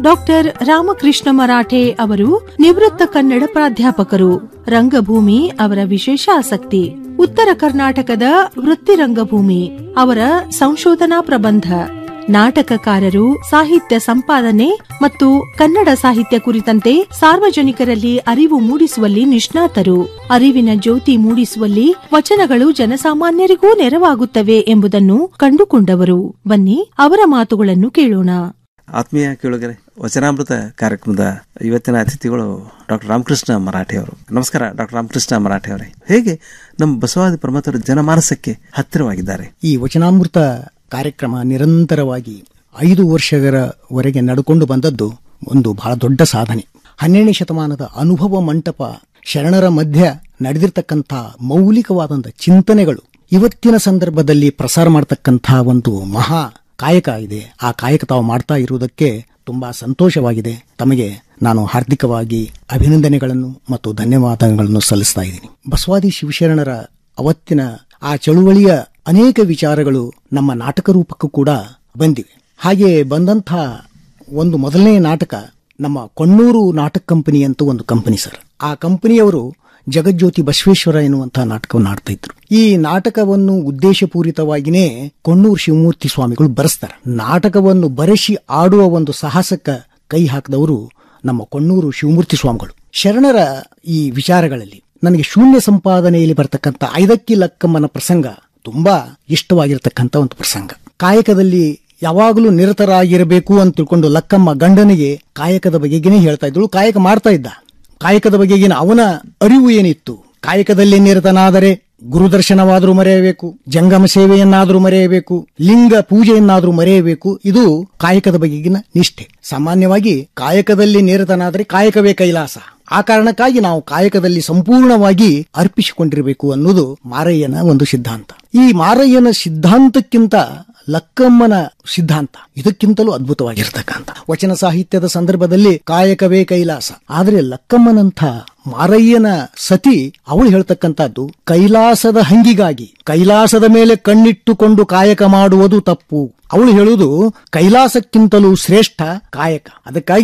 doctor Ramakrishna Marathe ಅವರು ನಿವೃತ್ತ ಕನ್ನಡ ಪ್ರಾಧ್ಯಾಪಕರು ರಂಗಭೂಮಿ ಅವರ ವಿಶೇಷ ಆಸಕ್ತಿ ಉತ್ತರ ಕರ್ನಾಟಕದ ವೃತ್ತಿ ರಂಗಭೂಮಿ ಅವರ ಸಂಶೋಧನಾ ಪ್ರಬಂಧ ನಾಟಕಕಾರರು ಸಾಹಿತ್ಯ ಸಂಪಾದನೆ ಮತ್ತು ಕನ್ನಡ ಸಾಹಿತ್ಯ ಕುರಿತಂತೆ ಸಾರ್ವಜನಿಕರಲ್ಲಿ ಅರಿವು ಮೂಡಿಸುವಲ್ಲಿ ನಿಷ್ಣಾತರು ಅರಿವಿನ ಜ್ಯೋತಿ ಮೂಡಿಸುವಲ್ಲಿ ವಚನಗಳು ಜನಸಾಮಾನ್ಯರಿಗೂ ನೆರವಾಗುತ್ತವೆ ಎಂಬುದನ್ನು ಕಂಡುಕೊಂಡವರು ಬನ್ನಿ ಅವರ ಮಾತುಗಳನ್ನು ಕೇಳೋಣ ಆತ್ಮೀಯ ಕೇಳುಗರೆ ವಚನಾಮೃತ ಕಾರ್ಯಕ್ರಮದ ಇವತ್ತಿನ ಅತಿಥಿಗಳು ಡಾಕ್ಟರ್ ರಾಮಕೃಷ್ಣ ಮರಾಠೆ ಅವರು ನಮಸ್ಕಾರ ಡಾಕ್ಟರ್ ರಾಮಕೃಷ್ಣ ಮರಾಠೆ ಅವರೇ ಹೇಗೆ ನಮ್ಮ ಬಸವಾದಿ ಪ್ರಮಥರು ಜನಮಾನಸಕ್ಕೆ ಹತ್ತಿರವಾಗಿದ್ದಾರೆ ಈ ವಚನಾಮೃತ ಕಾರ್ಯಕ್ರಮ ನಿರಂತರವಾಗಿ ಐದು ವರ್ಷಗಳವರೆಗೆ ನಡ್ಕೊಂಡು ಬಂದದ್ದು ಒಂದು ಬಹಳ ದೊಡ್ಡ ಸಾಧನೆ ಹನ್ನೆರಡನೇ ಶತಮಾನದ ಅನುಭವ ಮಂಟಪ ಶರಣರ ಮಧ್ಯ ನಡೆದಿರ್ತಕ್ಕಂಥ ಮೌಲಿಕವಾದಂಥ ಚಿಂತನೆಗಳು ಇವತ್ತಿನ ಸಂದರ್ಭದಲ್ಲಿ ಪ್ರಸಾರ ಮಾಡತಕ್ಕಂಥ ಒಂದು ಮಹಾ ಕಾಯಕ ಇದೆ ಆ ಕಾಯಕ ತಾವು ಮಾಡ್ತಾ ಇರುವುದಕ್ಕೆ ತುಂಬಾ ಸಂತೋಷವಾಗಿದೆ ತಮಗೆ ನಾನು ಹಾರ್ದಿಕವಾಗಿ ಅಭಿನಂದನೆಗಳನ್ನು ಮತ್ತು ಧನ್ಯವಾದಗಳನ್ನು ಸಲ್ಲಿಸ್ತಾ ಇದ್ದೀನಿ ಬಸವಾದಿ ಶಿವಶರಣರ ಅವತ್ತಿನ ಆ ಚಳುವಳಿಯ ಅನೇಕ ವಿಚಾರಗಳು ನಮ್ಮ ನಾಟಕ ರೂಪಕ್ಕೂ ಕೂಡ ಬಂದಿವೆ ಹಾಗೆ ಬಂದಂಥ ಒಂದು ಮೊದಲನೇ ನಾಟಕ ನಮ್ಮ ಕೊಣ್ಣೂರು ನಾಟಕ ಕಂಪನಿ ಅಂತ ಒಂದು ಕಂಪನಿ ಸರ್ ಆ ಕಂಪನಿಯವರು ಜಗಜ್ಯೋತಿ ಬಸವೇಶ್ವರ ಎನ್ನುವಂತಹ ನಾಟಕವನ್ನು ಆಡ್ತಾ ಇದ್ರು ಈ ನಾಟಕವನ್ನು ಉದ್ದೇಶಪೂರಿತವಾಗಿಯೇ ಕೊಣ್ಣೂರು ಶಿವಮೂರ್ತಿ ಸ್ವಾಮಿಗಳು ಬರೆಸ್ತಾರೆ ನಾಟಕವನ್ನು ಬರೆಸಿ ಆಡುವ ಒಂದು ಸಾಹಸಕ್ಕ ಕೈ ಹಾಕಿದವರು ನಮ್ಮ ಕೊಣ್ಣೂರು ಶಿವಮೂರ್ತಿ ಸ್ವಾಮಿಗಳು ಶರಣರ ಈ ವಿಚಾರಗಳಲ್ಲಿ ನನಗೆ ಶೂನ್ಯ ಸಂಪಾದನೆಯಲ್ಲಿ ಬರ್ತಕ್ಕಂಥ ಐದಕ್ಕಿ ಲಕ್ಕಮ್ಮನ ಪ್ರಸಂಗ ತುಂಬಾ ಇಷ್ಟವಾಗಿರ್ತಕ್ಕಂಥ ಒಂದು ಪ್ರಸಂಗ ಕಾಯಕದಲ್ಲಿ ಯಾವಾಗಲೂ ನಿರತರಾಗಿರಬೇಕು ಅಂತ ತಿಳ್ಕೊಂಡು ಲಕ್ಕಮ್ಮ ಗಂಡನಿಗೆ ಕಾಯಕದ ಬಗೆಗೇನೆ ಹೇಳ್ತಾ ಇದ್ದಳು ಕಾಯಕ ಮಾಡ್ತಾ ಇದ್ದ ಕಾಯಕದ ಬಗೆಗಿನ ಅವನ ಅರಿವು ಏನಿತ್ತು ಕಾಯಕದಲ್ಲಿ ನಿರತನಾದರೆ ಗುರುದರ್ಶನವಾದರೂ ಮರೆಯಬೇಕು ಜಂಗಮ ಸೇವೆಯನ್ನಾದರೂ ಮರೆಯಬೇಕು ಲಿಂಗ ಪೂಜೆಯನ್ನಾದರೂ ಮರೆಯಬೇಕು ಇದು ಕಾಯಕದ ಬಗೆಗಿನ ನಿಷ್ಠೆ ಸಾಮಾನ್ಯವಾಗಿ ಕಾಯಕದಲ್ಲಿ ನಿರತನಾದರೆ ಕಾಯಕವೇ ಕೈಲಾಸ ಆ ಕಾರಣಕ್ಕಾಗಿ ನಾವು ಕಾಯಕದಲ್ಲಿ ಸಂಪೂರ್ಣವಾಗಿ ಅರ್ಪಿಸಿಕೊಂಡಿರಬೇಕು ಅನ್ನೋದು ಮಾರಯ್ಯನ ಒಂದು ಸಿದ್ಧಾಂತ ಈ ಮಾರಯ್ಯನ ಸಿದ್ಧಾಂತಕ್ಕಿಂತ ಲಕ್ಕಮ್ಮನ ಸಿದ್ಧಾಂತ ಇದಕ್ಕಿಂತಲೂ ಅದ್ಭುತವಾಗಿರ್ತಕ್ಕಂಥ ವಚನ ಸಾಹಿತ್ಯದ ಸಂದರ್ಭದಲ್ಲಿ ಕಾಯಕವೇ ಕೈಲಾಸ ಆದರೆ ಲಕ್ಕಮ್ಮನಂಥ ಮಾರಯ್ಯನ ಸತಿ ಅವಳು ಹೇಳ್ತಕ್ಕಂಥದ್ದು ಕೈಲಾಸದ ಹಂಗಿಗಾಗಿ ಕೈಲಾಸದ ಮೇಲೆ ಕಣ್ಣಿಟ್ಟುಕೊಂಡು ಕಾಯಕ ಮಾಡುವುದು ತಪ್ಪು ಅವಳು ಹೇಳುವುದು ಕೈಲಾಸಕ್ಕಿಂತಲೂ ಶ್ರೇಷ್ಠ ಕಾಯಕ ಅದಕ್ಕಾಗಿ